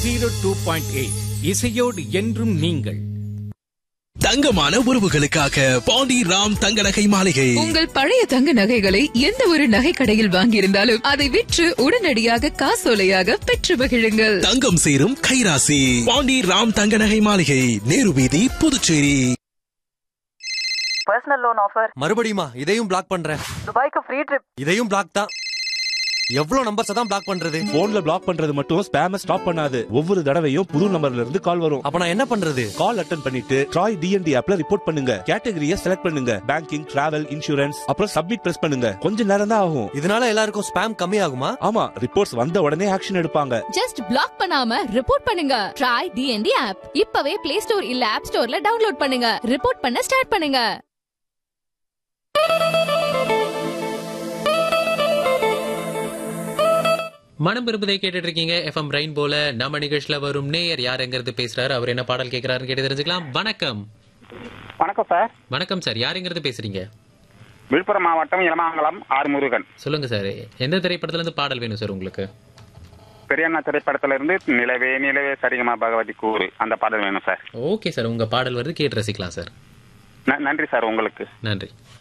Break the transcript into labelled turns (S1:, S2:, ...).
S1: zero two point eight இசையோடு என்றும் நீங்கள்
S2: தங்கமான உறவுகளுக்காக பாண்டி ராம் தங்க நகை மாளிகை
S3: உங்கள் பழைய தங்க நகைகளை எந்த ஒரு நகை கடையில் வாங்கியிருந்தாலும் அதை விற்று உடனடியாக காசோலையாக பெற்று மகிழுங்கள்
S2: தங்கம் சேரும் கைராசி பாண்டி ராம் தங்க நகை மாளிகை நேரு வீதி புதுச்சேரி
S4: பர்சனல் லோன் ஆஃபர்
S5: மறுபடியுமா இதையும் பிளாக் பண்றேன்
S4: துபாய்க்கு ஃப்ரீ ட்ரிப்
S5: இதையும் பிளாக் தான் எவ்வளவு நம்பர்ஸ் தான் பிளாக் பண்றது
S6: போன்ல பிளாக் பண்றது மட்டும் ஸ்பேம ஸ்டாப் பண்ணாது ஒவ்வொரு தடவையும் புது நம்பர்ல இருந்து கால் வரும்
S5: அப்ப நான் என்ன பண்றது
S6: கால் அட்டன் பண்ணிட்டு ட்ராய் டிஎன்டி ஆப்ல ரிப்போர்ட் பண்ணுங்க கேட்டகரியை செலக்ட் பண்ணுங்க பேங்கிங் டிராவல் இன்சூரன்ஸ் அப்புறம் சப்மிட் பிரஸ் பண்ணுங்க கொஞ்ச நேரம் தான் ஆகும்
S5: இதனால எல்லாருக்கும் ஸ்பேம் கம்மி ஆகுமா
S6: ஆமா ரிப்போர்ட்ஸ் வந்த உடனே ஆக்ஷன் எடுப்பாங்க
S7: ஜஸ்ட் பிளாக் பண்ணாம ரிப்போர்ட் பண்ணுங்க ட்ரை டிஎன்டி ஆப் இப்பவே பிளே ஸ்டோர் இல்ல ஆப் ஸ்டோர்ல டவுன்லோட் பண்ணுங்க ரிப்போர்ட் பண்ண ஸ்டார்ட் பண்ணுங்க
S8: மனம் விரும்புதை கேட்டுட்டு இருக்கீங்க எஃப்எம் ரெயின் போல நம்ம நிகழ்ச்சியில வரும் நேயர் யாருங்கிறது பேசுறாரு அவர் என்ன பாடல் கேட்கிறாருன்னு கேட்டு தெரிஞ்சுக்கலாம் வணக்கம்
S9: வணக்கம் சார்
S8: வணக்கம் சார் யாருங்கிறது பேசுறீங்க
S9: விழுப்புரம் மாவட்டம் இளமாங்கலம் ஆர் முருகன்
S8: சொல்லுங்க சார் எந்த திரைப்படத்துல இருந்து பாடல் வேணும் சார் உங்களுக்கு
S9: பெரியண்ணா திரைப்படத்துல இருந்து நிலவே நிலவே சரிகமா பகவதி கூறு அந்த பாடல் வேணும் சார்
S8: ஓகே சார் உங்க பாடல் வருது கேட்டு ரசிக்கலாம் சார்
S9: ந- நன்றி சார் உங்களுக்கு
S8: நன்றி